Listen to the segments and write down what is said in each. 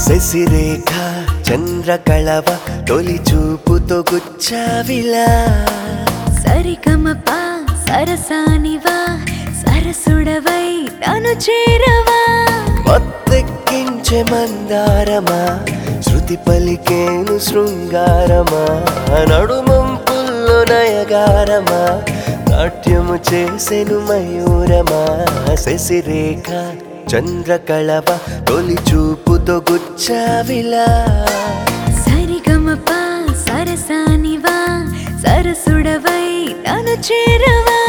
శశిరేఖ చంద్రకళవ తొలి చూపుతో గుచ్చావిలా సరిగమప సరసానివా సరసుడవై నన్ను చేరవా మత్తెక్కించే మందారమా శృతి పలికేను శృంగారమా నడుమంపుల్లో నయగారమా నాట్యము చేసెను మయూరమా శశిరేఖ చంద్రకళవ తొలి చూపుతో గుచ్చావిలా సరిగమప సరసానివా సరసుడవై నన్ను చేరవా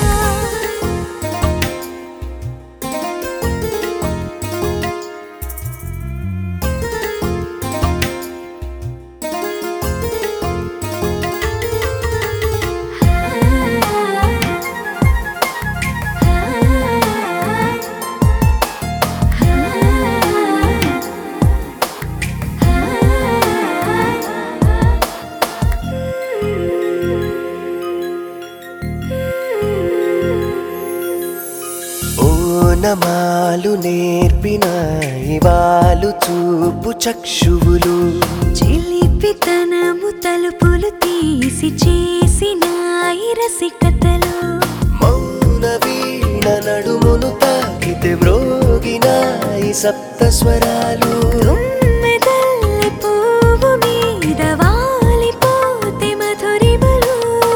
ఓనమాలు నేర్పిన ఇవాలు చూపు చక్షువులు చిలిపితనము తలుపులు తీసి చేసిన ఈ రసికతలు మౌన వీణ నడుమును తాకితే మ్రోగిన ఈ సప్త స్వరాలు తుమ్మెదల్లె పువ్వు మీద వాలిపోతే మధురిమలు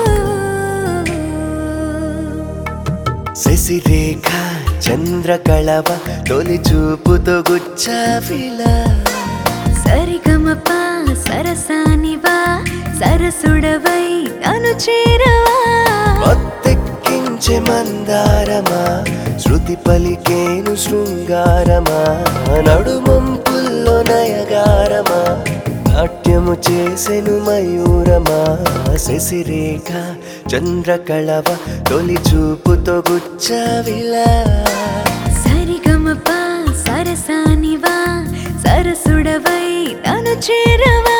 శశిరేఖ చంద్రకళవ తొలి చూపుతో గుచ్చావిలా సరిగమప సరసానివా సరసుడవై నన్ను చేరవా మత్తెక్కించే మందారమా శృతి పలికేను శృంగారమా నడుమంపుల్లో నయగారమా నాట్యము చేసెను మయూరమా శశిరేఖ చంద్రకళవ తొలి చూపుతో గుచ్చావిలా సరిగమప సరసానివా సరసుడవై నన్ను చేరవా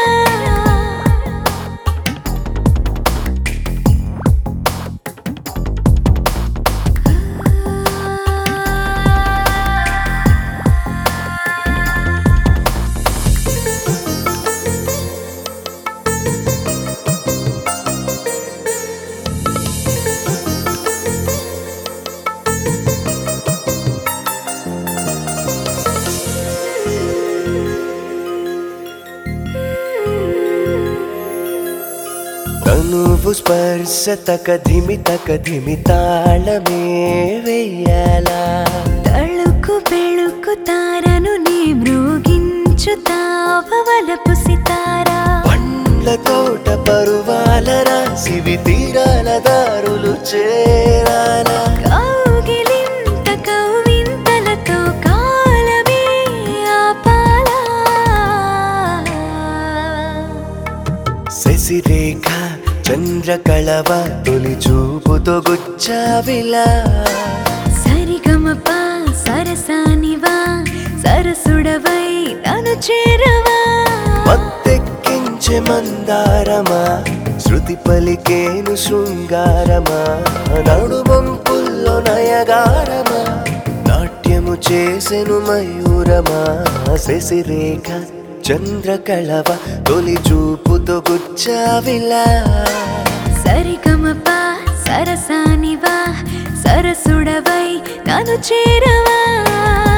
తనువు స్పర్శ తక ధిమి తక ధిమి తాళమే వెయ్యాలా తళుకు బెళుకు తారను నీ మృగించుతావ వలపు సితారా పండ్ల తోట పరువాల రాసివి తీరాల దారులు చేరాలా కౌగిలింత కౌవింతలతో కాలమే ఆపాలా శశిరేఖ చంద్రకళవ తొలి చూపుతో గుచ్చావిలా సరిగమప సరసానివా సరసుడవై నన్ను చేరవా మత్తెక్కించే మందారమా శృతి పలికేను శృంగారమా నడుమంపుల్లో నయగారమా నాట్యము చేసెను మయూరమా శశిరేఖ చంద్రకళవ తొలి చూపుతో గుచ్చావిలా సరిగమప సరసానివా సరసుడవై నన్ను చేరవా